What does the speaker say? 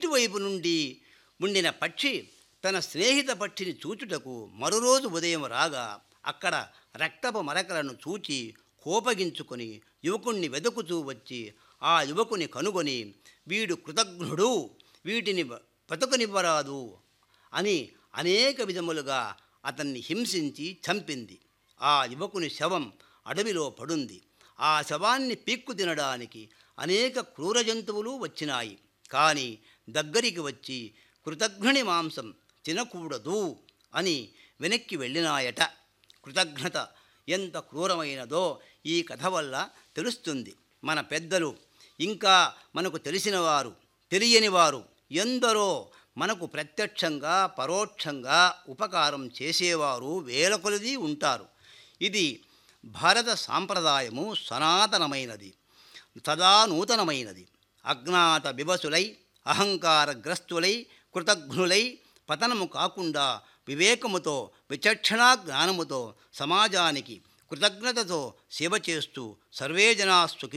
వైపు నుండి ఉండిన పక్షి తన స్నేహిత పక్షిని చూచుటకు మరురోజు ఉదయం రాగా అక్కడ రక్తపు మరకలను చూచి కోపగించుకొని యువకుణ్ణి వెతుకుతూ వచ్చి ఆ యువకుని కనుగొని వీడు కృతజ్ఞుడు వీటిని బతకనివ్వరాదు అని అనేక విధములుగా అతన్ని హింసించి చంపింది ఆ యువకుని శవం అడవిలో పడుంది ఆ శవాన్ని పీక్కు తినడానికి అనేక క్రూర జంతువులు వచ్చినాయి కానీ దగ్గరికి వచ్చి కృతజ్ఞుని మాంసం తినకూడదు అని వెనక్కి వెళ్ళినాయట కృతజ్ఞత ఎంత క్రూరమైనదో ఈ కథ వల్ల తెలుస్తుంది మన పెద్దలు ఇంకా మనకు తెలిసినవారు తెలియనివారు ఎందరో మనకు ప్రత్యక్షంగా పరోక్షంగా ఉపకారం చేసేవారు వేల కొలది ఉంటారు ఇది భారత సాంప్రదాయము సనాతనమైనది సదా నూతనమైనది అజ్ఞాత వివసులై అహంకారగ్రస్తులై కృతజ్ఞులై పతనము కాకుండా వివేకముతో విచక్షణా జ్ఞానముతో సమాజానికి కృతజ్ఞతతో సేవ చేస్తూ సర్వే జనా సుఖి